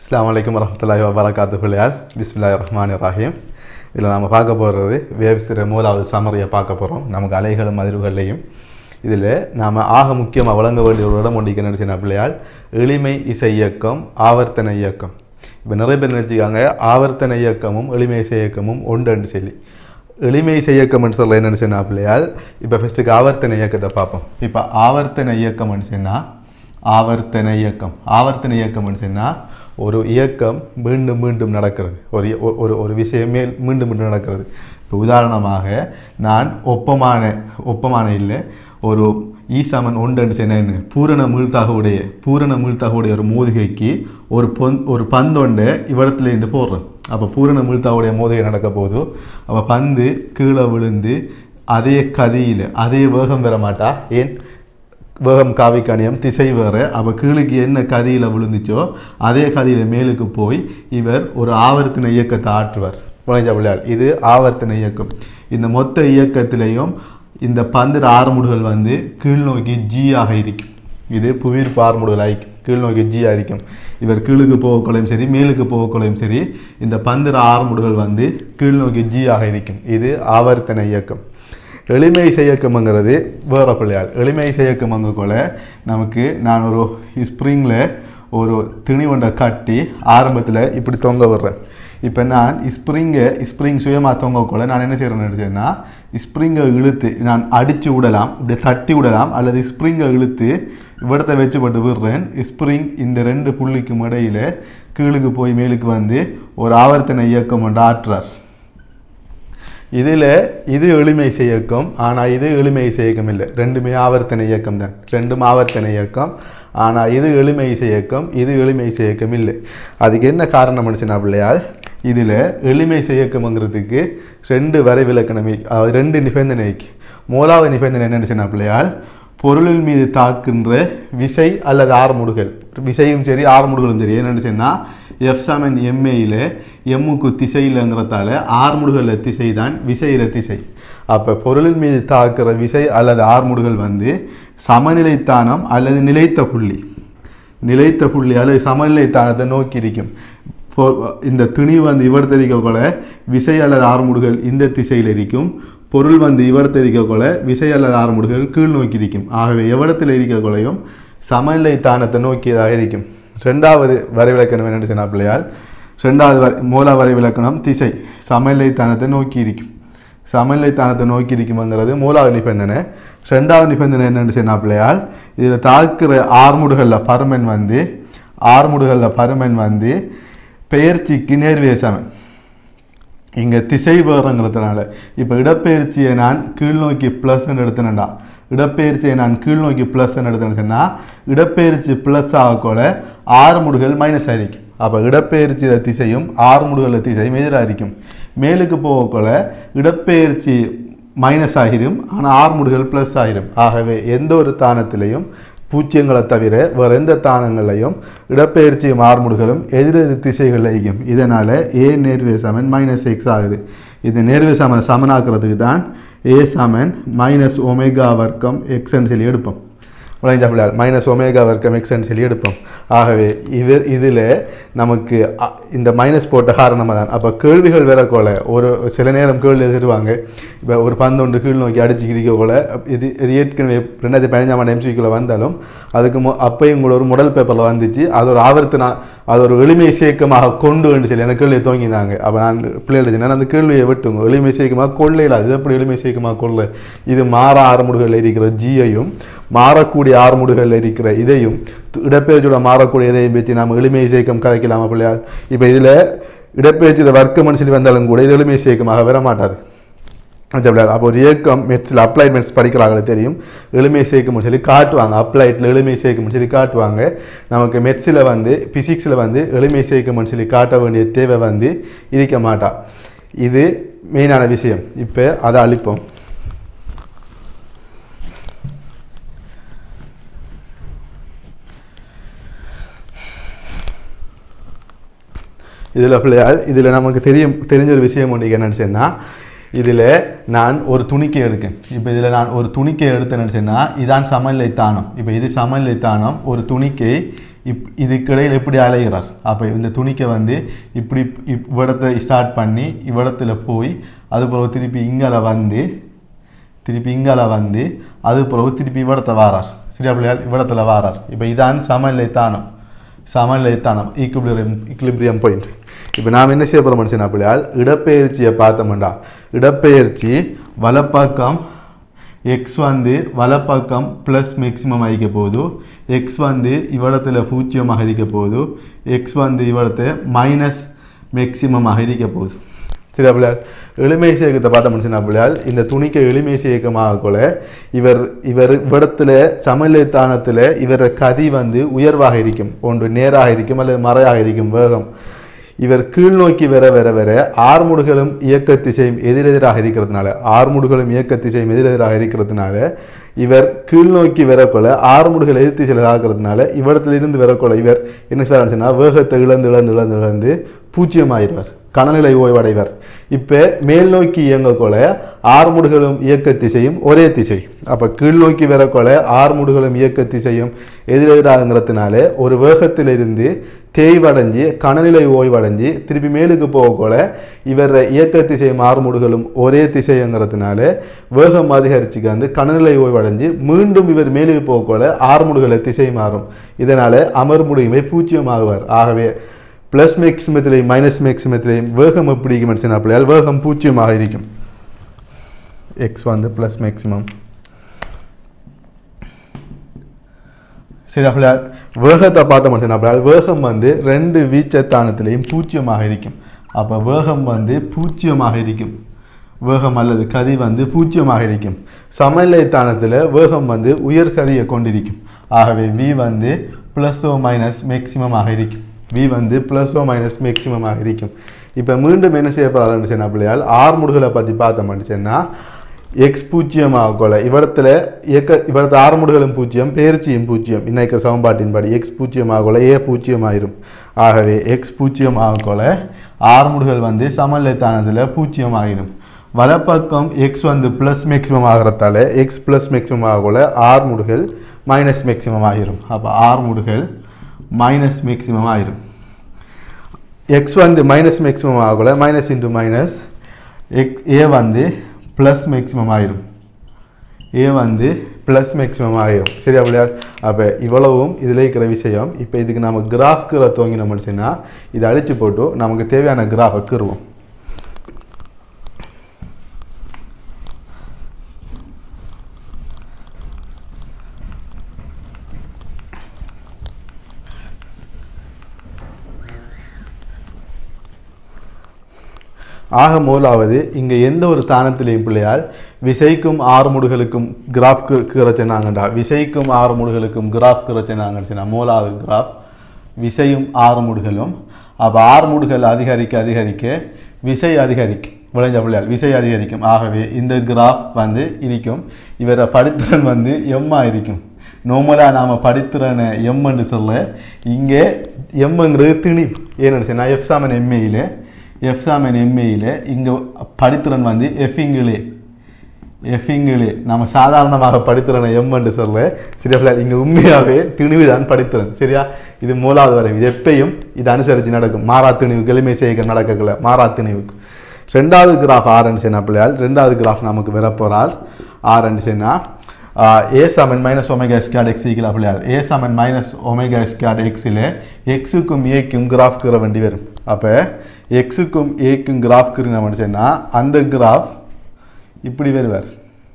அஸ்ஸலாமு அலைக்கும் வரமத்துல்லாஹி வபரகாத்து பிள்ளையால் பிஸ்மில்லாஹி ரஹ்மான் ரஹீம் இதில் நம்ம பார்க்க போகிறது வேவ்சிற மூலாவது சமரியை பார்க்க போகிறோம் நமக்கு அலைகளும் அதிர்வுகள்லையும் இதில் நாம் ஆக முக்கியமாக வழங்க வேண்டிய ஒரு இடம் ஒன்றிக்கு நினச்சின பிள்ளையால் எளிமை இசை இயக்கம் ஆவர்த்தன இயக்கம் இப்போ நிறைய பேர் நினச்சிக்காங்க ஆவர்த்தன இயக்கமும் எளிமை இசை இயக்கமும் ஒன்றுன்னு சொல்லி எளிமை இசை இயக்கம்னு சொல்ல என்னன்னு சொன்னா பிள்ளையால் இப்போ ஃபஸ்ட்டுக்கு ஆவர்த்தன இயக்கத்தை பார்ப்போம் இப்போ ஆவர்த்தன இயக்கம்னு சொன்னால் ஆவர்த்தன இயக்கம் ஆவர்த்தன இயக்கம்னு சொன்னால் ஒரு இயக்கம் மீண்டும் மீண்டும் நடக்கிறது ஒரு இய- ஒரு ஒரு விஷயம் மேல் மீண்டும் மீண்டும் நடக்கிறது இப்போ உதாரணமாக நான் ஒப்பமான ஒப்பமான இல்லை ஒரு ஈசாமன் ஒன்றன்னு சொன்னேன்னு பூரண மீழ்த்தாகுடைய பூரண மீழ்த்தாகுடைய ஒரு மோதிகைக்கு ஒரு பொன் ஒரு பந்தொண்டை இவ்விடத்துல இருந்து போடுறேன் அப்போ பூரண மீழ்த்தாவுடைய மோதிகை நடக்க போது அப்போ பந்து கீழே விழுந்து அதே கதியில் அதே வேகம் பெற மாட்டா ஏன் வேகம் காவிக்கணியம் திசை வேறு அப்போ கீழுக்கு என்ன கதியில் விழுந்துச்சோ அதே கதியில் மேலுக்கு போய் இவர் ஒரு ஆவர்த்தன இயக்கத்தை ஆற்றுவார் விளைஞ்ச பிள்ளையார் இது ஆவர்த்தன இயக்கம் இந்த மொத்த இயக்கத்திலையும் இந்த பந்திர ஆறுமுடுகள் வந்து கீழ் நோக்கி ஜி ஆக இருக்கும் இது புவியீர்ப்பு ஆறுமுடுகள் ஆயிக்கும் கீழ் நோக்கி ஜி ஆയിരിக்கும் இவர் கீழுக்கு போகக்குள்ளையும் சரி மேலுக்கு போகக்குள்ளையும் சரி இந்த பந்திர ஆறுமுடுகள் வந்து கீழ் நோக்கி ஜி ஆக இருக்கும் இது ஆவர்த்தன இயக்கம் எளிமை செய்யக்கம்ங்கிறது வேற பிள்ளையாள் எளிமை செய்யக்கமங்க கூட நமக்கு நான் ஒரு ஸ்ப்ரிங்கில் ஒரு துணி ஒன்றை கட்டி ஆரம்பத்தில் இப்படி தொங்க விடுறேன் இப்போ நான் ஸ்ப்ரிங்கை ஸ்ப்ரிங் சுயமாக தொங்க கூட நான் என்ன செய்கிறேன்னு நினச்சேன்னா ஸ்ப்ரிங்கை இழுத்து நான் அடித்து விடலாம் இப்படி தட்டி விடலாம் அல்லது ஸ்ப்ரிங்கை இழுத்து இவ்விடத்தை வச்சு போட்டு விடுறேன் ஸ்ப்ரிங் இந்த ரெண்டு புள்ளிக்கும் இடையில கீழுக்கு போய் மேலுக்கு வந்து ஒரு ஆவர்த்தன இயக்கம் ஒன்று ஆற்றுறார் இதில் இது எளிமை இயக்கம் ஆனால் இது எளிமை இயக்கம் இல்லை ரெண்டுமே ஆவர்த்தன இயக்கம் தான் ரெண்டும் ஆவர்த்தன இயக்கம் ஆனால் இது எளிமை இயக்கம் இது எளிமை இயக்கம் இல்லை அதுக்கு என்ன காரணம் மனுஷனா பிள்ளையால் இதில் எளிமை இயக்கம்ங்கிறதுக்கு ரெண்டு வரை விலக்கணம் இருக்கு. அதாவது ரெண்டு நிபந்தனை இருக்கு. மூலாவது நிபந்தனை என்ன சொன்னா பிள்ளையால் பொருளின் மீது தாக்குன்ற விசை அல்லது ஆறுமுடுகள் விசையும் சரி ஆறுமுடுகளும் சரி என்னென்னு சொன்னால் எஃப் சமன் எம்ஏயில் எம்முக்கு திசையிலங்கிறதால ஆறுமுடுகளில் திசை தான் விசையில திசை அப்போ பொருளின் மீது தாக்குற விசை அல்லது ஆறுமுடுகள் வந்து சமநிலைத்தானம் அல்லது நிலைத்த புள்ளி நிலைத்த புள்ளி அல்லது சமநிலைத்தானத்தை நோக்கி இருக்கும் பொ- இந்த துணி வந்து இவர் தெரிவிக்கக்குள்ள விசை அல்லது ஆறுமுடுகள் இந்த திசையில் இருக்கும் பொருள் வந்து இவர் தெரிவிக்கக்குள்ள விசை அல்லது ஆறுமுடுகள் கீழ் நோக்கி இருக்கும் ஆகவே எவ்விடத்தில் இருக்கக்குள்ளையும் சமநிலைத்தானத்தை நோக்கியதாக இருக்கும் ரெண்டாவது வரைவிலக்கணம் என்னென்னு சொன்னா பிள்ளையால் ரெண்டாவது வரை மூல வரைவிலக்கணம் திசை சமநிலைத்தானத்தை நோக்கி இருக்கும் சமநிலைத்தானத்தை நோக்கி இருக்குமங்கிறது மூலாவது நிபந்தனை ரெண்டாவது நிபந்தனை என்னென்னு சொன்னா பிள்ளையால் இதில் தாக்குற ஆறுமுடுகளில் பருமன் வந்து ஆறுமுடுகளில் பருமன் வந்து பெயர்ச்சிக்கு நேர்வியசமன் இங்கே திசை வேறுங்கிறதுனால இப்போ இடப்பெயர்ச்சியை நான் கீழ்நோக்கி ப்ளஸ்ன்னு எடுத்தேன்டா இடப்பெயர்ச்சியை நான் கீழ்நோக்கி ப்ளஸ்ன்னு எடுத்தேன்னா இடப்பெயர்ச்சி ப்ளஸ் ஆகக்கூட ஆறு முடுகள் மைனஸ் ஆയിരിக்கும் அப்போ இடப்பெயர்ச்சியில திசையும் ஆறு முடுகள திசையும் எதிராக இருக்கும் மேலுக்கு போகக்குள்ள இடப்பெயர்ச்சி மைனஸ் ஆகிரும் ஆனால் ஆறு முடுகள் ப்ளஸ் ஆகிரும் ஆகவே எந்த ஒரு தானத்திலையும் பூச்சியங்களை தவிர வேறு எந்த தானங்களையும் இடப்பெயர்ச்சியும் ஆறுமுடுகளும் எதிரெதிர் திசைகளில் இருக்கும் இதனால் ஏ நேர்வே சமன் மைனஸ் எக்ஸ் ஆகுது இது நேர்வே சமன் சமனாக்குறதுக்கு தான் ஏ சமன் மைனஸ் ஒமேகா வர்க்கம் எக்ஸ்ன்னு சொல்லி எடுப்போம் விளைஞ்சா பிள்ளையார் மைனஸ் ஒமேகா வர்க்கம் எக்ஸ்ன்னு சொல்லி எடுப்போம் ஆகவே இது இதில் நமக்கு அ, இந்த மைனஸ் போட்ட காரணமாக தான் அப்போ கேள்விகள் வேற போல ஒரு சில நேரம் கேள்வி எழுதிடுவாங்க இப்போ ஒரு பந்து ஒன்று கீழ் நோக்கி அடிச்சு கிரிக்க போல இது இது ஏற்கனவே ரெண்டாயிரத்தி பதினஞ்சாம் ஆண்டு எம்சிக்குள்ளே வந்தாலும் அதுக்கு மு அப்பையும் கூட ஒரு முதல் பேப்பரில் வந்துச்சு அது ஒரு ஆவர்த்தனா அது ஒரு எளிமை சேர்க்கமாக கொண்டு வந்து சொல்லி எனக்கு கேள்வியை தோங்கினாங்க அப்போ நான் பிள்ளைகள் சொன்னேன் அந்த கேள்வியை விட்டுங்க எளிமை சேர்க்கமாக கொள்ளையில் அது எப்படி எளிமை சேர்க்கமாக கொள்ள இது மாற ஆறுமுடுகளில் இருக்கிற ஜியையும் மாறக்கூடிய ஆறுமுடுகளில் இருக்கிற இதையும் து- இடப்பெயர்ச்சியோட மாறக்கூடிய இதையும் வச்சு நாம் எளிமை சேர்க்கம் கதைக்கலாமா பிள்ளையால் இப்போ இதில் இடப்பெயர்ச்சியில் வர்க்கம்னு சொல்லி வந்தாலும் கூட இது எளிமை சேர்க்கமாக வர மாட்டாது அந்த விளையாடு அப்போ ஒரு இயக்கம் மெட்ஸில் அப்ளைட் மெட்ஸ் படிக்கிறாங்களே தெரியும் எளிமை சேர்க்கும்னு சொல்லி காட்டுவாங்க அப்ளைட்டில் எளிமை சேர்க்கும்னு சொல்லி காட்டுவாங்க நமக்கு மெட்ஸில் வந்து ஃபிசிக்ஸில் வந்து எளிமை சேர்க்கும்னு சொல்லி காட்ட வேண்டிய தேவை வந்து இருக்க மாட்டா இது மெயினான விஷயம் இப்போ அதை அழிப்போம் இதில் பிள்ளையால் இதில் நமக்கு தெரியும் தெரிஞ்ச ஒரு விஷயம் ஒன்று என்னன்னு சொன்னால் இதில் நான் ஒரு துணிக்கை எடுக்கேன் இப்போ இதில் நான் ஒரு துணிக்கை எடுத்தேன்னு சொன்னால் இதான் சமநிலை தானம் இப்போ இது சமநிலை தானம் ஒரு துணிக்கை இப் இதுக்கிடையில் எப்படி அலைகிறார் அப்போ இந்த துணிக்கை வந்து இப்படி இப் இவ்விடத்தை ஸ்டார்ட் பண்ணி இவ்விடத்துல போய் அது பிறகு திருப்பி இங்கால வந்து திருப்பி இங்கால வந்து அது பிறகு திருப்பி இவ்விடத்தை வாரார் சரியா பிள்ளையார் இவ்விடத்துல வாரார் இப்போ இதான் சமநிலை தானம் சமநிலை தானம் ஈக்குபிலியம் இக்லிபிரியம் பாயிண்ட் இப்போ நாம் என்ன செய்ய போகிறோம் மனுஷனா பிள்ளையால் இடப்பெயர்ச்சியை பார்த்தோம்டா இடப்பெயர்ச்சி வலப்பக்கம் எக்ஸ் வந்து வலப்பக்கம் ப்ளஸ் மேக்ஸிமம் ஆகிக்க போகுது எக்ஸ் வந்து இவ்விடத்தில் பூஜ்ஜியமாக இருக்க போகுது எக்ஸ் வந்து இவ்விடத்தை மைனஸ் மேக்ஸிமமாக இருக்க போகுது சரி பிள்ளையார் எளிமை சேர்க்கத்தை பார்த்த மனுஷனா பிள்ளையால் இந்த துணிக்கு எளிமை சேர்க்கமாக கூட இவர் இவர் இவ்விடத்துல சமநிலைத்தானத்தில் இவர கதி வந்து உயர்வாக இருக்கும் ஒன்று நேராக இருக்கும் அல்லது மறையாக இருக்கும் வேகம் இவர் கீழ் நோக்கி வர வர வர ஆர்முடுகளும் இயக்க திசையும் எதிரெதிராக இருக்கிறதுனால ஆர்முடுகளும் இயக்க திசையும் எதிரெதிராக இருக்கிறதுனால இவர் கீழ் நோக்கி வரக்கொள்ள ஆர்முடுகள் எதிர் திசையில் ஆகிறதுனால இவ்விடத்துல இருந்து வரக்கொள்ள இவர் என்ன செய்வாருன்னா வேகத்தை இழந்து இழந்து இழந்து இழந்து பூஜ்ஜியமாயிருவார் கனநிலை ஓய்வடைவர் இப்போ மேல் நோக்கி இயங்கக்கொள்ள ஆர்முடுகளும் இயக்க திசையும் ஒரே திசை அப்போ கீழ் நோக்கி வரக்கொள்ள ஆர்முடுகளும் இயக்க திசையும் எதிரெதிராகிறதுனால ஒரு வேகத்திலிருந்து தேய்வடைஞ்சு கனநிலை ஓய்வடைஞ்சு திருப்பி மேலுக்கு போகக்கூட இவர் இயக்க திசையும் ஆர்முடுகளும் ஒரே திசைங்கிறதுனால வேகம் அதிகரிச்சுக்கு வந்து கனநிலை ஓய்வடைஞ்சு மீண்டும் இவர் மேலுக்கு போகக்கூட ஆர்முடுகளை திசை மாறும் இதனால அமர்முடியுமை பூஜ்ஜியமாகுவார் ஆகவே ப்ளஸ் மேக்சிமத்திலையும் மைனஸ் மேக்சிமத்திலையும் வேகம் எப்படி இருக்கும் மனுஷனா பிள்ளையால் வேகம் பூஜ்ஜியமாக இருக்கும் எக்ஸ் வந்து ப்ளஸ் மேக்சிமம் சரி அப்படியா வேகத்தை பார்த்த மட்டும் அப்படியா வேகம் வந்து ரெண்டு வீச்சத்தானத்திலையும் பூஜ்ஜியமாக இருக்கும் அப்போ வேகம் வந்து பூஜ்ஜியமாக இருக்கும் வேகம் அல்லது கதி வந்து பூஜ்ஜியமாக இருக்கும் சமநிலைத்தானத்தில் வேகம் வந்து உயர் கதியை கொண்டிருக்கும் ஆகவே வி வந்து ப்ளஸ் ஓ மைனஸ் மேக்சிமமாக இருக்கும் வி வந்து ப்ளஸ் ஓ மைனஸ் மேக்சிமமாக இருக்கும் இப்போ மீண்டும் என்ன செய்ய போகிறாருன்னு சொன்ன பிள்ளையால் ஆர் முடுகளை பற்றி பார்த்தோம்னு சொன்னால் எக்ஸ் பூஜ்ஜியமாக கொள்ள இவ்விடத்துல இயக்க இவ்விடத்து ஆறுமுடுகளும் பூஜ்ஜியம் பேர்ச்சியும் பூஜ்ஜியம் இன்னைக்கு சமன்பாட்டின்படி எக்ஸ் பூஜ்ஜியமாக கொள்ள ஏ பூஜ்ஜியமாயிரும் ஆகவே எக்ஸ் பூஜ்ஜியமாக கொள்ள ஆறுமுடுகள் வந்து சமநிலைத்தானத்தில் பூஜ்ஜியம் ஆகிடும் வலப்பக்கம் எக்ஸ் வந்து ப்ளஸ் மேக்ஸிமம் ஆகிறதால எக்ஸ் ப்ளஸ் மேக்ஸிமம் ஆகல ஆர் முடுகள் மைனஸ் மேக்ஸிமம் ஆகிரும் அப்போ ஆர் முடுகள் மைனஸ் மேக்ஸிமம் ஆயிரும் எக்ஸ் வந்து மைனஸ் மேக்ஸிமம் ஆகல மைனஸ் இன்ட்டு மைனஸ் எக் ஏ வந்து ப்ளஸ் மேக்ஸிமம் ஆயிரும் ஏ வந்து ப்ளஸ் மேக்ஸிமம் ஆயிரும் சரியா பிள்ளையா அப்போ இவ்வளவும் இதில் இருக்கிற விஷயம் இப்போ இதுக்கு நம்ம கிராஃப் கீரை துவங்கினோம்னு சொன்னால் இதை அழிச்சு போட்டு நமக்கு தேவையான கிராஃபை கீறுவோம் ஆக முதலாவது இங்கே எந்த ஒரு தானத்திலையும் பிள்ளையால் விசைக்கும் ஆறுமுடுகளுக்கும் கிராஃப் கீறச்சினாங்கண்டா விசைக்கும் ஆறுமுடுகளுக்கும் கிராஃப் கீறச்சினாங்கன்னு சொன்னா மூலாவது கிராஃப் விசையும் ஆறுமுடுகளும் அப்போ ஆறுமுடுகள் அதிகரிக்க அதிகரிக்க விசை அதிகரிக்கும் விளைஞ்ச பிள்ளையால் விசை அதிகரிக்கும் ஆகவே இந்த கிராஃப் வந்து இருக்கும் இவரை படித்திறன் வந்து எம்மா இருக்கும் நார்மலாக நாம் படித்திறனை எம்ன்னு சொல்ல இங்கே எம்ங்கிறது திணி ஏன்னு சொன்னால் எஃப் சாமன் எம்ஏயில் எஃப் சாமன் எம்ஏயில் இங்கே படித்திறன் வந்து எஃபிங்கிலே எஃபிங்கிலே நம்ம சாதாரணமாக படித்திறனை எம்ன்னு சொல்ல சரியா இங்கே உண்மையாகவே திணிவுதான் படித்திறன் சரியா இது மூலாவது வரை இது எப்பயும் இது அனுசரித்து நடக்கும் மாறா திணிவு எளிமை செய்க நடக்கல மாறா திணிவுக்கு ரெண்டாவது கிராஃப் ஆர்ன்னு சொன்னா பிள்ளையால் ரெண்டாவது கிராஃப் நமக்கு வரப்போறால் ஆர்ன்னு சொன்னா ஏ சமன் மைனஸ் ஒமேகா ஸ்கேட் எக்ஸ் ஈக்கில் பிள்ளையால் ஏ சமன் மைனஸ் ஒமேகா ஸ்கேட் எக்ஸில் எக்ஸுக்கும் ஏக்கும் கிராஃப் கீற வேண்டி வரும் அப்போ எக்ஸுக்கும் ஏக்கும் கிராஃப் கீறினோம்னு சொன்னால் அந்த கிராஃப் இப்படி வருவார்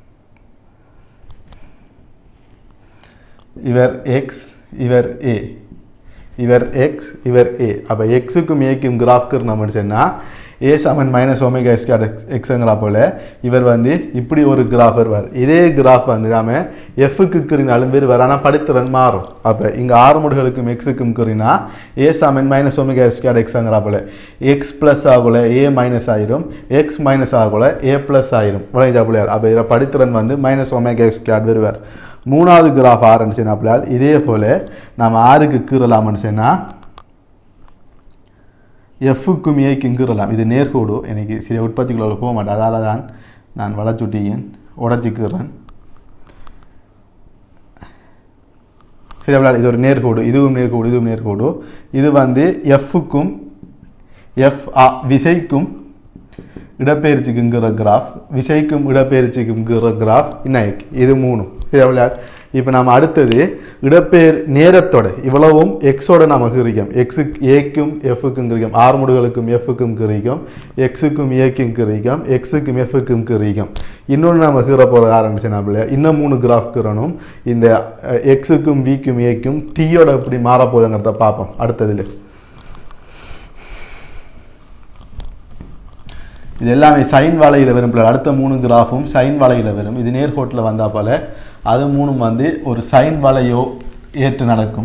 இவர் எக்ஸ் இவர் ஏ இவர் எக்ஸ் இவர் ஏ அப்போ எக்ஸுக்கும் ஏக்கும் கிராஃப் கீறினோம்னு சொன்னால் ஏ சமன் மைனஸ் ஒமேகா ஸ்கேட் எக்ஸ் எக்ஸுங்கிற போல இவர் வந்து இப்படி ஒரு கிராஃப் வருவார் இதே கிராஃப் வந்து நாம எஃப்க்கு கீறினாலும் வருவார் ஆனால் படித்திறன் மாறும் அப்போ இங்கே ஆறுமுடுகளுக்கும் எக்ஸுக்கும் கீறினா ஏ சமன் மைனஸ் ஒமேகா ஸ்கேட் எக்ஸுங்கிற போல எக்ஸ் ப்ளஸ் ஆகல ஏ மைனஸ் ஆயிரும் எக்ஸ் மைனஸ் ஆகல ஏ ப்ளஸ் ஆயிரும் விளைஞ்சா பிள்ளையார் அப்போ இதில் படித்திறன் வந்து மைனஸ் ஒமேகா ஸ்கேட் வருவார் மூணாவது கிராஃப் ஆறுன்னு சொன்னால் இதே போல நம்ம ஆறுக்கு கீறலாம்னு சொன்னால் எஃப்க்கும் ஏக்கும் கீறலாம் இது நேர்கோடு எனக்கு சில உற்பத்திக்குள்ள போக மாட்டேன் அதால் தான் நான் வளச்சுட்டியன் உடச்சிக்கிறேன் சரியா இது ஒரு நேர்கோடு இதுவும் நேர்கோடு இதுவும் நேர்கோடு இது வந்து எஃப்க்கும் எஃப் விசைக்கும் இடப்பெயர்ச்சிக்குங்கிற கிராஃப் விசைக்கும் இடப்பெயர்ச்சிக்குங்கிற கிராஃப் இன்னைக்கு இது மூணு சரியா விளையாட் இப்போ நாம் அடுத்தது இடப்பெயர் நேரத்தோட இவ்வளவும் எக்ஸோட நாம கிரிக்கும் எக்ஸுக்கு ஏக்கும் எஃப்க்கும் கிரிக்கும் ஆறுமுடுகளுக்கும் எஃப்க்கும் கிரிக்கும் எக்ஸுக்கும் ஏக்கும் கிரிக்கும் எக்ஸுக்கும் எஃப்க்கும் கிரிக்கும் இன்னொன்று நம்ம கீற போகிற ஆரம்பிச்சேன் பிள்ளையா இன்னும் மூணு கிராஃப் கீறணும் இந்த எக்ஸுக்கும் விக்கும் ஏக்கும் டீயோட எப்படி மாறப்போகுதுங்கிறத பார்ப்போம் அடுத்ததுல இது எல்லாமே சைன் வலையில் வரும் பிள்ளை அடுத்த மூணு கிராஃபும் சைன் வலையில் வரும் இது நேர்கோட்டில் வந்தால் போல அது மூணும் வந்து ஒரு சைன் வலையோ ஏற்று நடக்கும்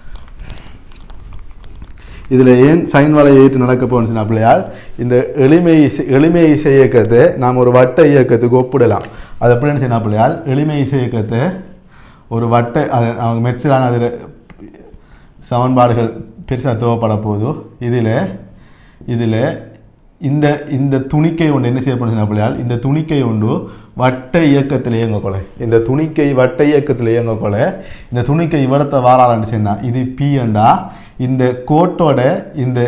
இதில் ஏன் சைன் வலை ஏற்று நடக்க போனுச்சுன்னா பிள்ளையால் இந்த எளிமை இசை எளிமை இசை இயக்கத்தை நாம் ஒரு வட்ட இயக்கத்துக்கு ஒப்பிடலாம் அது எப்படின்னு சொன்னா பிள்ளையால் எளிமை இசை இயக்கத்தை ஒரு வட்ட அதை அவங்க மெட்ஸிலான அதில் சமன்பாடுகள் பெருசாக தேவைப்பட போதோ இதில் இதில் இந்த இந்த துணிக்கை ஒன்று என்ன செய்யப்படும் பிள்ளையால் இந்த துணிக்கை ஒன்று வட்ட இயக்கத்தில் இயங்கக்கொலை இந்த துணிக்கை வட்ட இயக்கத்தில் இயங்கக்கொலை இந்த துணிக்கை இவடத்தை வாரான்னு சொன்னா இது பிஎண்டா இந்த கோட்டோட இந்த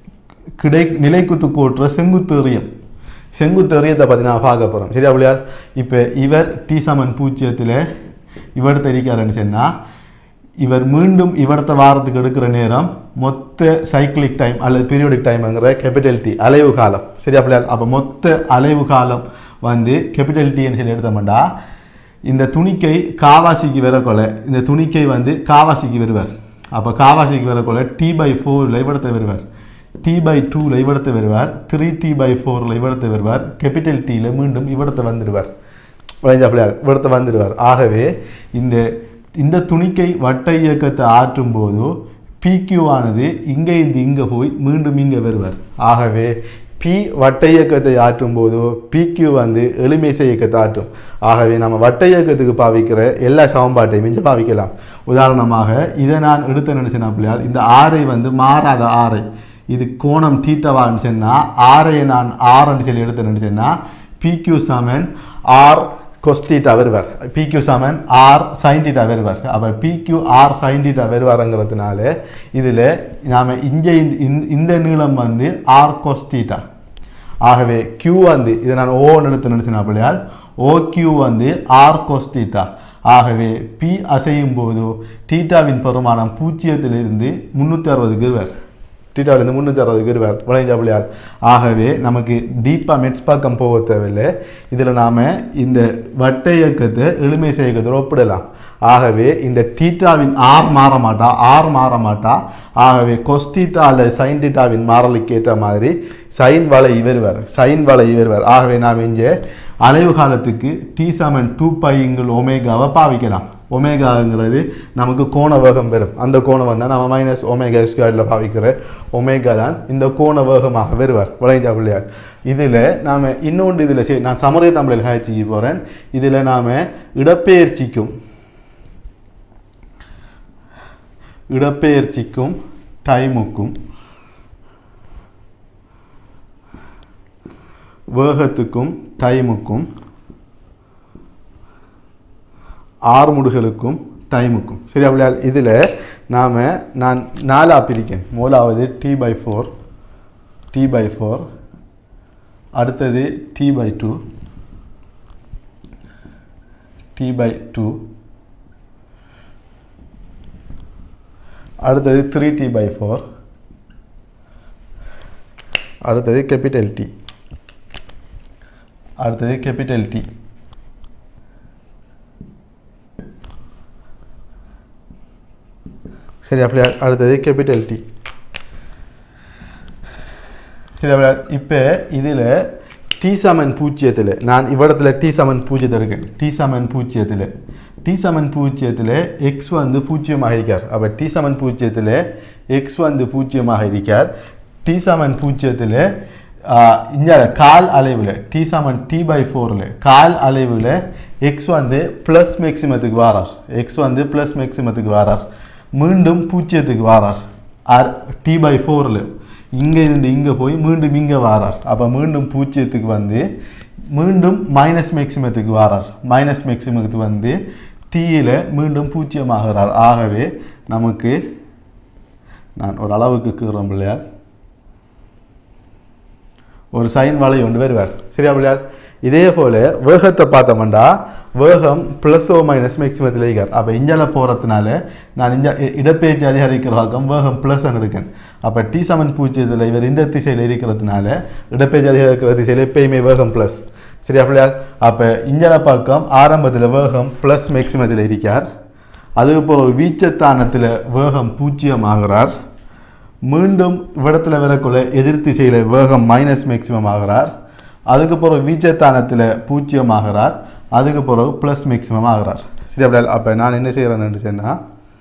கிடை நிலைக்குத்து கோட்டுற செங்குத்து எறியம் செங்குத்து எறியத்தை பற்றி நான் பார்க்க போகிறோம் சரியா பிள்ளையால் இப்போ இவர் டி சமன் பூஜ்ஜியத்தில் இவடத்தை இருக்காருன்னு சொன்னால் இவர் மீண்டும் இவடத்தை வாரத்துக்கு எடுக்கிற நேரம் மொத்த சைக்கிளிக் டைம் அல்லது பீரியோடிக் டைம்ங்கிற கேபிட்டல் டி அலைவு காலம் சரியா பிள்ளையால் அப்போ மொத்த அலைவு காலம் வந்து கேபிட்டல் டின்னு சொல்லி எடுத்தோம்டா இந்த துணிக்கை காவாசிக்கு வரக்கொள்ள இந்த துணிக்கை வந்து காவாசிக்கு வருவார் அப்போ காவாசிக்கு வரக்கொள்ள டி பை ஃபோர் இவடத்தை வருவார் டி பை டூவில் இவடத்தை வருவார் த்ரீ டி பை ஃபோரில் இவடத்தை வருவார் கேபிட்டல் டியில் மீண்டும் இவடத்தை வந்துடுவார் விளைஞ்சா பிள்ளையார் இவடத்தை வந்துடுவார் ஆகவே இந்த இந்த துணிக்கை வட்ட இயக்கத்தை ஆற்றும் போது பிக்யூ ஆனது இங்கே இருந்து இங்கே போய் மீண்டும் இங்கே வருவார் ஆகவே பி வட்ட இயக்கத்தை ஆற்றும் போது பிக்யூ வந்து எளிமைசை இயக்கத்தை ஆற்றும் ஆகவே நம்ம வட்ட இயக்கத்துக்கு பாவிக்கிற எல்லா சமன்பாட்டையும் இங்கே பாவிக்கலாம் உதாரணமாக இதை நான் எடுத்த நினைச்சேன் பிள்ளையார் இந்த ஆரை வந்து மாறாத ஆரை இது கோணம் டீட்டவான்னு சொன்னால் ஆரை நான் ஆர்ன்னு சொல்லி எடுத்த நினைச்சேன்னா பிக்யூ சமன் ஆர் கொஸ்டீட்டா வருவார் பிக்யூ சமன் ஆர் சைன்டீட்டா வருவார் அப்போ பிக்யூ ஆர் சைன்டீட்டா வருவாருங்கிறதுனால இதில் நாம் இங்கே இந்த இந்த நீளம் வந்து ஆர் கொஸ்டீட்டா ஆகவே கியூ வந்து இதை நான் ஓன்னு எடுத்து நினைச்சேன் பிள்ளையால் ஓ கியூ வந்து ஆர் கொஸ்டீட்டா ஆகவே பி அசையும் போது டீட்டாவின் பெருமானம் பூஜ்ஜியத்திலிருந்து முந்நூற்றி அறுபதுக்கு வருவார் டீட்டாவிலேருந்து முந்நூற்றி அறுபதுக்கு வருவார் விளைஞ்சா பிள்ளையார் ஆகவே நமக்கு டீப்பாக மெட்ஸ் பக்கம் போக தேவையில்லை இதில் நாம் இந்த வட்ட இயக்கத்தை எளிமை இயக்கத்தோடு ஒப்பிடலாம் ஆகவே இந்த டீட்டாவின் ஆர் மாற மாட்டா ஆர் மாற மாட்டா ஆகவே கொஸ்டீட்டா அல்லது சைன் டீட்டாவின் மாறலுக்கு ஏற்ற மாதிரி சைன் வலை வருவார் சைன் வலை வருவார் ஆகவே நாம் இங்கே அலைவு காலத்துக்கு டி சமன் டூ பைங்கள் ஒமேகாவை பாவிக்கலாம் ஒமேகாங்கிறது நமக்கு கோண வேகம் வரும் அந்த கோணம் வந்தால் நம்ம மைனஸ் ஒமேகா ஸ்கொயரில் பாவிக்கிற ஒமேகா தான் இந்த கோண வேகமாக வருவார் விளைஞ்சா பிள்ளையார் இதில் நாம் இன்னொன்று இதில் சரி நான் சமரிய தமிழில் காய்ச்சிக்கு போகிறேன் இதில் நாம் இடப்பெயர்ச்சிக்கும் இடப்பெயர்ச்சிக்கும் டைமுக்கும் வேகத்துக்கும் டைமுக்கும் ஆறுமுடுகளுக்கும் டைமுக்கும் சரியா பிள்ளையால் இதில் நாம் நான் நாலாக பிரிக்கேன் மூலாவது T by four T by four அடுத்தது T by two T by two அடுத்தது த்ரீ டி பை ஃபோர் அடுத்தது கேபிட்டல் டி அடுத்தது கேபிட்டல் டி சரி அப்படியே அடுத்தது கேபிட்டல் டி சரி அப்படியே இப்போ இதில் டி சமன் பூஜ்ஜியத்தில் நான் இவ்விடத்தில் டி சமன் பூஜ்ஜியத்தை இருக்கேன் டி சமன் பூஜ்ஜியத்தில் டி சமன் பூஜ்ஜியத்தில் எக்ஸ் வந்து பூஜ்ஜியமாக இருக்கார் அப்போ டி சமன் பூஜ்ஜியத்தில் எக்ஸ் வந்து பூஜ்ஜியமாக இருக்கார் டி சமன் பூஜ்ஜியத்தில் இங்கே கால் அலைவில் டி சமன் டி பை ஃபோரில் கால் அலைவில் எக்ஸ் வந்து ப்ளஸ் மேக்சிமத்துக்கு வாரார் எக்ஸ் வந்து ப்ளஸ் மேக்சிமத்துக்கு வாரார் மீண்டும் பூஜ்ஜியத்துக்கு வாரார் ஆர் டி பை ஃபோரில் இங்கே இருந்து இங்கே போய் மீண்டும் இங்கே வாரார் அப்போ மீண்டும் பூஜ்ஜியத்துக்கு வந்து மீண்டும் மைனஸ் மேக்சிமத்துக்கு வாரார் மைனஸ் மேக்சிமத்துக்கு வந்து டீயில் மீண்டும் பூஜ்ஜியமாகிறார் ஆகவே நமக்கு நான் ஒரு அளவுக்கு கீறேன் பிள்ளையார் ஒரு சைன் வலை ஒன்று வருவார் சரியா பிள்ளையார் இதே போல் வேகத்தை பார்த்தோம்னா வேகம் ப்ளஸ் ஓ மைனஸ் மேக்சிமத்தில் இருக்கார் அப்போ இஞ்சால போகிறதுனால நான் இஞ்ச இ- இடப்பெயர்ச்சி அதிகரிக்கிற பக்கம் வேகம் ப்ளஸ் எடுக்கேன் அப்போ டி சமன் பூஜ்ஜியத்தில் இவர் இந்த திசையில் இருக்கிறதுனால இடப்பெயர்ச்சி அதிகரிக்கிற திசையில் எப்பயுமே வேகம் ப்ளஸ் சரியா பிள்ளையார் அப்போ இஞ்சால பக்கம் ஆரம்பத்தில் வேகம் ப்ளஸ் மேக்சிமத்தில் இருக்கார் அதுக்கு பிறகு வீச்சத்தானத்தில் வேகம் பூஜ்ஜியம் ஆகிறார் மீண்டும் இவ்விடத்தில் வரக்குள்ள எதிர் திசையில் வேகம் மைனஸ் மேக்சிமம் ஆகிறார் அதுக்கு பிறகு வீச்சத்தானத்தில் பூஜ்ஜியம் ஆகிறார் அதுக்கு பிறகு ப்ளஸ் மேக்சிமம் ஆகிறார் சரி அப்படியே அப்போ நான் என்ன செய்கிறேன்னு சொன்னால்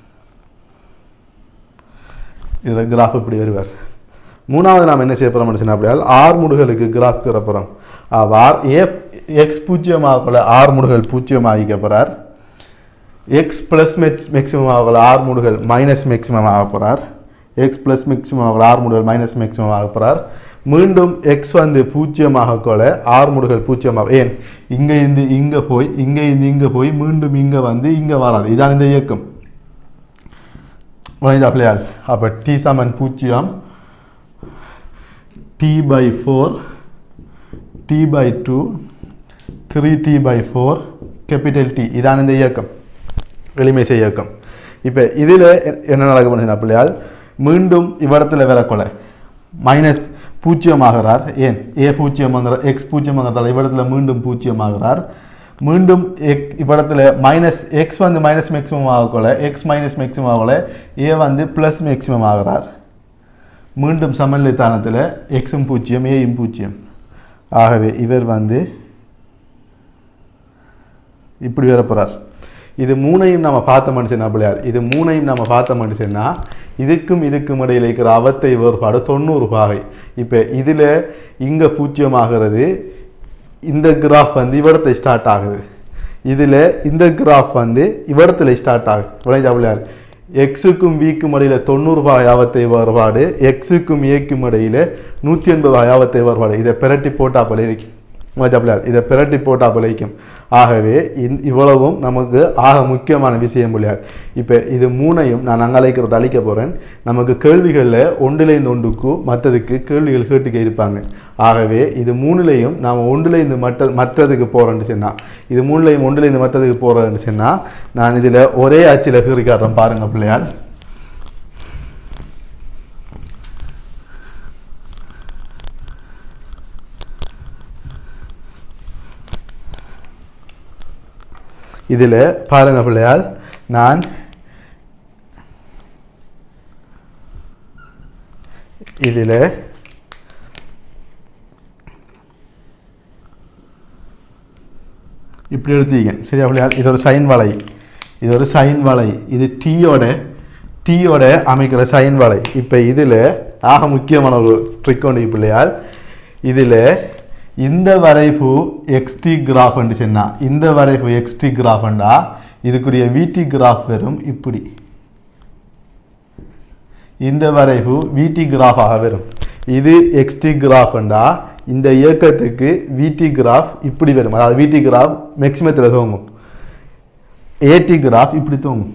இதில் கிராஃப் இப்படி வருவார் மூணாவது நாம் என்ன செய்ய போகிறோம்னு சொன்னால் அப்படியால் ஆர் முடுகளுக்கு கிராஃப் கிடப்புறோம் ஆர் ஏ எக்ஸ் பூஜ்ஜியமாகக்குள்ள ஆர் முடுகள் பூஜ்ஜியம் ஆகிக்க போகிறார் எக்ஸ் ப்ளஸ் மெக்ஸ் மேக்ஸிமம் ஆகல ஆர் மூடுகள் மைனஸ் மேக்ஸிமம் ஆக போகிறார் எக்ஸ் ப்ளஸ் மேக்ஸிமம் ஆகல ஆர் மூடுகள் மைனஸ் மேக்ஸிமம் ஆக போகிறார் மீண்டும் எக்ஸ் வந்து பூஜ்ஜியமாக கொள்ள ஆர் மூடுகள் பூஜ்ஜியமாக ஏன் இங்கே இருந்து இங்கே போய் இங்கே இருந்து இங்கே போய் மீண்டும் இங்கே வந்து இங்கே வராது இதான் இந்த இயக்கம் வளைஞ்சா பிள்ளையால் அப்போ டி சமன் பூஜ்ஜியம் T by four T by two three T by four capital T இதான் இந்த இயக்கம் எளிமை செய்ய இயக்கம் இப்போ இதில் என்ன நடக்க பண்ணுதுன்னா பிள்ளையால் மீண்டும் இவ்விடத்தில் வரக்கொலை மைனஸ் பூஜ்ஜியம் ஆகிறார் ஏன் ஏ பூஜ்ஜியம் ஆகிற எக்ஸ் பூஜ்ஜியம் ஆகிறதால இவ்விடத்தில் மீண்டும் பூஜ்ஜியம் ஆகிறார் மீண்டும் எக் இவ்விடத்தில் மைனஸ் எக்ஸ் வந்து மைனஸ் மேக்ஸிமம் ஆகக்கொள்ள எக்ஸ் மைனஸ் மேக்ஸிமம் ஆகல ஏ வந்து ப்ளஸ் மேக்ஸிமம் ஆகிறார் மீண்டும் சமநிலைத்தானத்தில் எக்ஸும் பூஜ்ஜியம் ஏயும் பூஜ்ஜியம் ஆகவே இவர் வந்து இப்படி வர போகிறார் இது மூணையும் நம்ம பார்த்த மனுஷன் பிள்ளையார் இது மூணையும் நம்ம பார்த்த மனுஷன்னா இதுக்கும் இதுக்கும் இடையில் இருக்கிற அவத்தை வேறுபாடு தொண்ணூறு பாகை இப்போ இதில் இங்கே பூஜ்ஜியமாகிறது இந்த கிராஃப் வந்து இவ்விடத்தை ஸ்டார்ட் ஆகுது இதில் இந்த கிராஃப் வந்து இவ்விடத்தில் ஸ்டார்ட் ஆகுது விளைஞ்சா பிள்ளையார் எக்ஸுக்கும் விக்கும் இடையில் தொண்ணூறு பாகை ஆபத்தை வேறுபாடு எக்ஸுக்கும் ஏக்கும் இடையில் நூற்றி எண்பது பாகை ஆபத்தை வேறுபாடு இதை பிரட்டி போட்டா போல இருக்கும் பிள்ளையார் இதை பிரட்டி போட்டா பிழைக்கும் ஆகவே இந் இவ்வளவும் நமக்கு ஆக முக்கியமான விஷயம் பிள்ளையார் இப்போ இது மூணையும் நான் அங்கழைக்கிறது அழிக்க போகிறேன் நமக்கு கேள்விகளில் ஒன்றிலைந்து ஒன்றுக்கு மற்றதுக்கு கேள்விகள் கேட்டுக்க இருப்பாங்க ஆகவே இது மூணுலையும் நாம் ஒன்றிலைந்து மற்ற மற்றதுக்கு போகிறேன்னு சொன்னால் இது மூணுலையும் ஒன்றிலைந்து மற்றதுக்கு போகிறேன்னு சொன்னால் நான் இதில் ஒரே அச்சில் கீறி காட்டுறேன் பாருங்கள் பிள்ளையார் இதில் பாருங்க பிள்ளையால் நான் இதில் இப்படி எடுத்தீங்க சரியா பிள்ளையால் இது ஒரு சைன் வலை இது ஒரு சைன் வலை இது டீயோட டீயோட அமைக்கிற சைன் வலை இப்போ இதில் ஆக முக்கியமான ஒரு ட்ரிக் ஒன்று பிள்ளையால் இதில் இந்த வரைவு எக்ஸ்டி கிராஃப்னு சொன்னா இந்த வரைவு எக்ஸ்டி கிராஃப்ண்டா இதுக்குரிய விடி கிராஃப் வரும் இப்படி இந்த வரைவு விடி கிராஃபாக வரும் இது எக்ஸ்டி கிராஃப்ண்டா இந்த இயக்கத்துக்கு விடி கிராஃப் இப்படி வரும் அதாவது விடி கிராஃப் மேக்சிமத்தில் தோங்கும் ஏடி கிராஃப் இப்படி தோங்கும்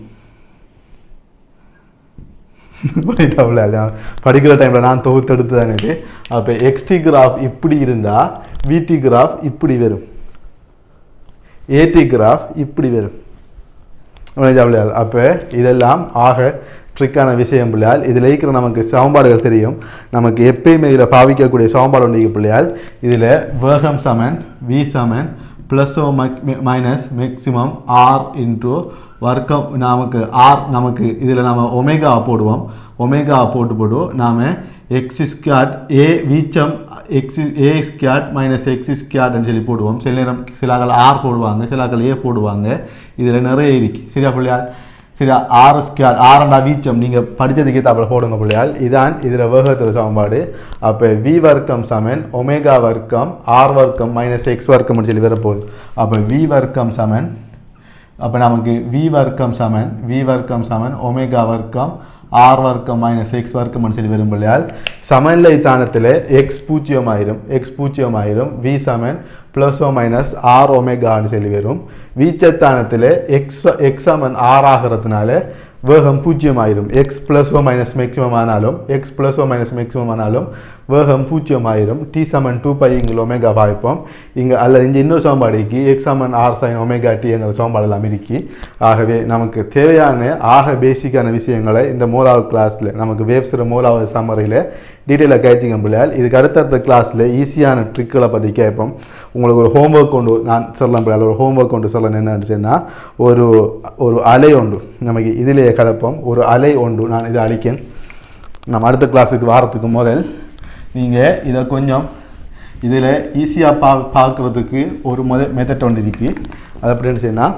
பண்ணிட்டாப்புல நான் படிக்கிற டைமில் நான் தொகுத்தெடுத்து தான் எனக்கு அப்போ எக்ஸ்டி கிராஃப் இப்படி இருந்தால் விடி கிராஃப் இப்படி வரும் ஏடி கிராஃப் இப்படி வரும் பிள்ளையால் அப்போ இதெல்லாம் ஆக ட்ரிக்கான விஷயம் பிள்ளையால் இதில் இருக்கிற நமக்கு சமன்பாடுகள் தெரியும் நமக்கு எப்பயுமே இதில் பாவிக்கக்கூடிய சமன்பாடு ஒன்று பிள்ளையால் இதில் வேகம் சமன் வி சமன் plus or minus maximum R into வர்க்கம் நமக்கு ஆர் நமக்கு இதில் நம்ம ஒமேகா போடுவோம் ஒமேகா போட்டு போட்டு நாம் எக்ஸ் ஸ்கியாட் ஏ வீச்சம் X A squared minus X ஸ்கியாட்னு சொல்லி போடுவோம் சில நேரம் சிலாக்கள் ஆர் போடுவாங்க சிலாக்கள் ஏ போடுவாங்க இதில் நிறைய இருக்கு சரியா பிள்ளையார் சரி ஆர் ஸ்கியாட் ஆரண்டா வீச்சம் நீங்கள் படித்ததுக்கு ஏற்றாப்புல போடுங்க பிள்ளையால் இதான் இதில் வேகத்தில் சமன்பாடு அப்போ வி வர்க்கம் சமன் ஒமேகா வர்க்கம் ஆர் வர்க்கம் மைனஸ் எக்ஸ் வர்க்கம்னு சொல்லி வரப்போகுது அப்போ வி வர்க்கம் சமன் அப்போ நமக்கு வி வர்க்கம் சமன் வி வர்க்கம் சமன் ஒமேகா வர்க்கம் ஆர் வர்க்கம் மைனஸ் எக்ஸ் வர்க்கம்னு சொல்லி வரும் இல்லையால் சமநிலை தானத்தில் எக்ஸ் பூஜ்ஜியம் ஆயிரும் எக்ஸ் பூஜ்ஜியம் ஆயிரும் வி சமன் ப்ளஸ் ஓ மைனஸ் ஆர் ஒமேகான்னு சொல்லி வரும் வீச்சத்தானத்தில் எக்ஸ் எக்ஸ் சமன் ஆர் ஆகிறதுனால வேகம் பூஜ்ஜியம் ஆயிரும் X plus or minus maximum ஆனாலும் X plus or minus maximum ஆனாலும் வேகம் பூஜ்ஜியம் ஆயிரும் டி சமன் டூ பை இங்கே ஒமேகா பாய்ப்போம் இங்கே அல்லது இங்கே இன்னொரு சமன்பாடிக்கு எக்ஸ் சமன் ஆர் சைன் ஒமேகா டிங்கிற சமன்பாடு எல்லாம் இருக்கு ஆகவே நமக்கு தேவையான ஆக பேசிக்கான விஷயங்களை இந்த மூலாவது கிளாஸில் நமக்கு வேவ்ஸிற மூலாவது சம்மரியில் டீட்டெயிலாக கேச்சிங்க பிள்ளையால் இதுக்கு அடுத்தடுத்த கிளாஸில் ஈஸியான ட்ரிக்களை பற்றி கேட்போம் உங்களுக்கு ஒரு ஹோம்ஒர்க் கொண்டு நான் சொல்லலாம் பிள்ளையால் ஒரு ஹோம்ஒர்க் கொண்டு சொல்ல என்னன்னு சொன்னால் ஒரு ஒரு அலை உண்டு நமக்கு இதிலேயே கதப்போம் ஒரு அலை உண்டு நான் இதை அழிக்கேன் நம்ம அடுத்த கிளாஸுக்கு வாரத்துக்கு முதல் நீங்கள் இதை கொஞ்சம் இதில் ஈஸியாக பா பார்க்குறதுக்கு ஒரு முத மெத்தட் ஒன்று இருக்குது அது அப்படின்னு சொன்னால்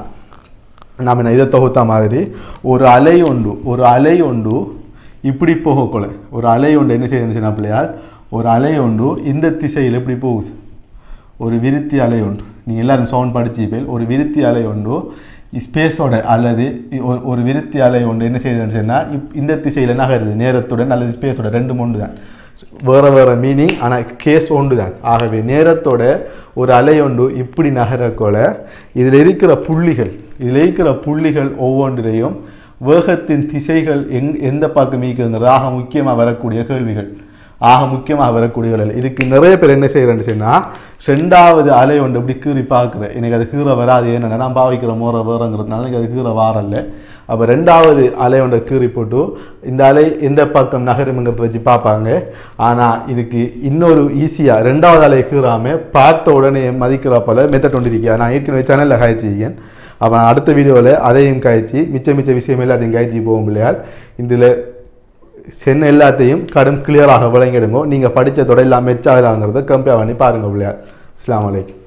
நம்ம என்ன இதை தொகுத்த மாதிரி ஒரு அலை உண்டு ஒரு அலை உண்டு இப்படி போகக்குள்ள ஒரு அலை உண்டு என்ன செய்யுதுன்னு சொன்னா பிள்ளையால் ஒரு அலை உண்டு இந்த திசையில் இப்படி போகுது ஒரு விருத்தி அலை உண்டு நீங்கள் எல்லாரும் சவுண்ட் படிச்சிப்பேல் ஒரு விருத்தி அலை உண்டு ஸ்பேஸோட அல்லது ஒரு ஒரு விருத்தி அலை உண்டு என்ன செய்யுதுன்னு சொன்னால் இப் இந்த திசையில் நகருது நேரத்துடன் அல்லது ஸ்பேஸோட ரெண்டு ஒன்று தான் வேற வேற மீனிங் ஆனால் கேஸ் ஒன்று தான் ஆகவே நேரத்தோட ஒரு அலை ஒன்று இப்படி நகரக்கொள்ள இதில் இருக்கிற புள்ளிகள் இதில் இருக்கிற புள்ளிகள் ஒவ்வொன்றிலையும் வேகத்தின் திசைகள் எங் எந்த பக்கம் இருக்குங்கிறது ஆக முக்கியமாக வரக்கூடிய கேள்விகள் ஆக முக்கியமாக வரக்கூடிய வேலை இதுக்கு நிறைய பேர் என்ன செய்கிறேன்னு சொன்னால் ரெண்டாவது அலை ஒன்று இப்படி கீறி பார்க்குறேன் எனக்கு அது கீரை வராது ஏன்னா நான் பாவிக்கிற முறை வேறங்கிறதுனால எனக்கு அது கீரை வாரல்ல அப்போ ரெண்டாவது அலை ஒன்றை கீறி போட்டு இந்த அலை எந்த பக்கம் நகருங்கிறத வச்சு பார்ப்பாங்க ஆனால் இதுக்கு இன்னொரு ஈஸியாக ரெண்டாவது அலை கீறாமல் பார்த்த உடனே மதிக்கிற போல மெத்தட் ஒன்று இருக்கா நான் ஏற்கனவே சேனலில் காய்ச்சிருக்கேன் அப்போ நான் அடுத்த வீடியோவில் அதையும் காய்ச்சி மிச்ச மிச்ச விஷயம் எல்லாத்தையும் காய்ச்சி போகும் இல்லையால் இதில் சென்னை எல்லாத்தையும் கடும் கிளியராக விளங்கிடுங்க நீங்கள் படித்ததோட எல்லாம் மெச்சாகுதாங்கிறத கம்பேர் பண்ணி பாருங்கள் பிள்ளையார் அஸ்ஸலாமு அலைக்கும்